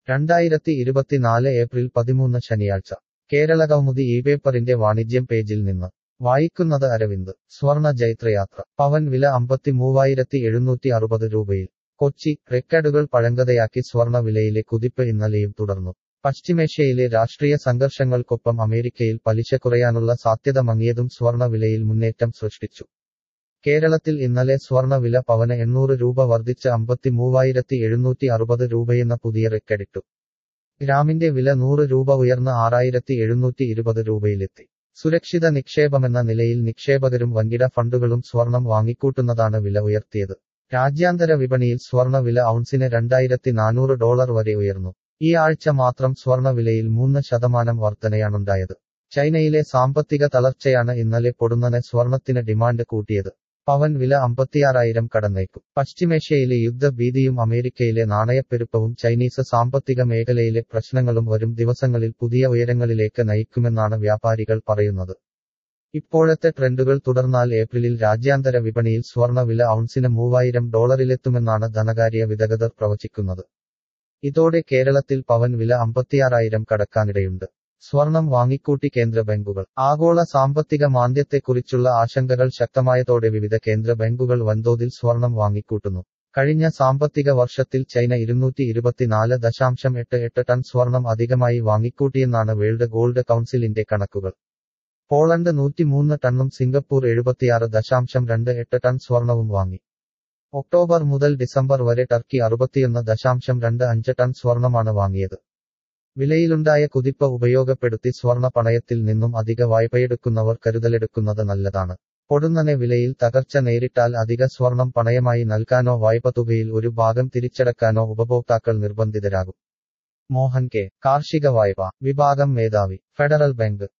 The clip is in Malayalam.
രണ്ടായിരത്തി ഇരുപത്തിനാല് ഏപ്രിൽ പതിമൂന്ന് ശനിയാഴ്ച കേരള കൗമുദി ഈ പേപ്പറിന്റെ വാണിജ്യം പേജിൽ നിന്ന് വായിക്കുന്നത് അരവിന്ദ് സ്വർണ ജൈത്രയാത്ര പവൻ വില അമ്പത്തി മൂവായിരത്തി എഴുന്നൂറ്റി അറുപത് രൂപയിൽ കൊച്ചി റെക്കോർഡുകൾ പഴങ്കതയാക്കി സ്വർണ വിലയിലെ കുതിപ്പ് ഇന്നലെയും തുടർന്നു പശ്ചിമേഷ്യയിലെ രാഷ്ട്രീയ സംഘർഷങ്ങൾക്കൊപ്പം അമേരിക്കയിൽ പലിശ കുറയാനുള്ള സാധ്യത മങ്ങിയതും സ്വർണ വിലയിൽ മുന്നേറ്റം സൃഷ്ടിച്ചു കേരളത്തിൽ ഇന്നലെ സ്വർണ വില പവന് എണ്ണൂറ് രൂപ വർദ്ധിച്ച് അമ്പത്തി മൂവായിരത്തി എഴുന്നൂറ്റി അറുപത് രൂപയെന്ന പുതിയ റെക്കഡിട്ടു ഗ്രാമിന്റെ വില നൂറ് രൂപ ഉയർന്ന് ആറായിരത്തി എഴുന്നൂറ്റി ഇരുപത് രൂപയിലെത്തി സുരക്ഷിത നിക്ഷേപമെന്ന നിലയിൽ നിക്ഷേപകരും വൻകിട ഫണ്ടുകളും സ്വർണം വാങ്ങിക്കൂട്ടുന്നതാണ് വില ഉയർത്തിയത് രാജ്യാന്തര വിപണിയിൽ സ്വർണ വില ഔൺസിന് രണ്ടായിരത്തി നാനൂറ് ഡോളർ വരെ ഉയർന്നു ഈ ആഴ്ച മാത്രം സ്വർണ വിലയിൽ മൂന്ന് ശതമാനം വർധനയാണുണ്ടായത് ചൈനയിലെ സാമ്പത്തിക തളർച്ചയാണ് ഇന്നലെ പൊടുന്നനെ സ്വർണത്തിന് ഡിമാൻഡ് കൂട്ടിയത് പവൻ വില അമ്പത്തിയാറായിരം കടന്നേക്കും പശ്ചിമേഷ്യയിലെ യുദ്ധഭീതിയും അമേരിക്കയിലെ നാണയപ്പെരുപ്പവും ചൈനീസ് സാമ്പത്തിക മേഖലയിലെ പ്രശ്നങ്ങളും വരും ദിവസങ്ങളിൽ പുതിയ ഉയരങ്ങളിലേക്ക് നയിക്കുമെന്നാണ് വ്യാപാരികൾ പറയുന്നത് ഇപ്പോഴത്തെ ട്രെൻഡുകൾ തുടർന്നാൽ ഏപ്രിലിൽ രാജ്യാന്തര വിപണിയിൽ സ്വർണ വില ഔൺസിന് മൂവായിരം ഡോളറിലെത്തുമെന്നാണ് ധനകാര്യ വിദഗ്ധർ പ്രവചിക്കുന്നത് ഇതോടെ കേരളത്തിൽ പവൻ വില അമ്പത്തിയാറായിരം കടക്കാനിടയുണ്ട് സ്വർണം വാങ്ങിക്കൂട്ടി കേന്ദ്ര ബാങ്കുകൾ ആഗോള സാമ്പത്തിക മാന്ദ്യത്തെക്കുറിച്ചുള്ള ആശങ്കകൾ ശക്തമായതോടെ വിവിധ കേന്ദ്ര ബാങ്കുകൾ വൻതോതിൽ സ്വർണം വാങ്ങിക്കൂട്ടുന്നു കഴിഞ്ഞ സാമ്പത്തിക വർഷത്തിൽ ചൈന ഇരുന്നൂറ്റി ഇരുപത്തിനാല് ദശാംശം എട്ട് എട്ട് ടൺ സ്വർണം അധികമായി വാങ്ങിക്കൂട്ടിയെന്നാണ് വേൾഡ് ഗോൾഡ് കൗൺസിലിന്റെ കണക്കുകൾ പോളണ്ട് നൂറ്റിമൂന്ന് ടണ്ണും സിംഗപ്പൂർ എഴുപത്തിയാറ് ദശാംശം രണ്ട് എട്ട് ടൺ സ്വർണവും വാങ്ങി ഒക്ടോബർ മുതൽ ഡിസംബർ വരെ ടർക്കി അറുപത്തിയൊന്ന് ദശാംശം രണ്ട് അഞ്ച് ടൺ സ്വർണമാണ് വാങ്ങിയത് വിലയിലുണ്ടായ കുതിപ്പ് ഉപയോഗപ്പെടുത്തി സ്വർണ പണയത്തിൽ നിന്നും അധിക വായ്പയെടുക്കുന്നവർ കരുതലെടുക്കുന്നത് നല്ലതാണ് പൊടുന്നനെ വിലയിൽ തകർച്ച നേരിട്ടാൽ അധിക സ്വർണം പണയമായി നൽകാനോ വായ്പ തുകയിൽ ഒരു ഭാഗം തിരിച്ചടക്കാനോ ഉപഭോക്താക്കൾ നിർബന്ധിതരാകും മോഹൻ കെ കാർഷിക വായ്പ വിഭാഗം മേധാവി ഫെഡറൽ ബാങ്ക്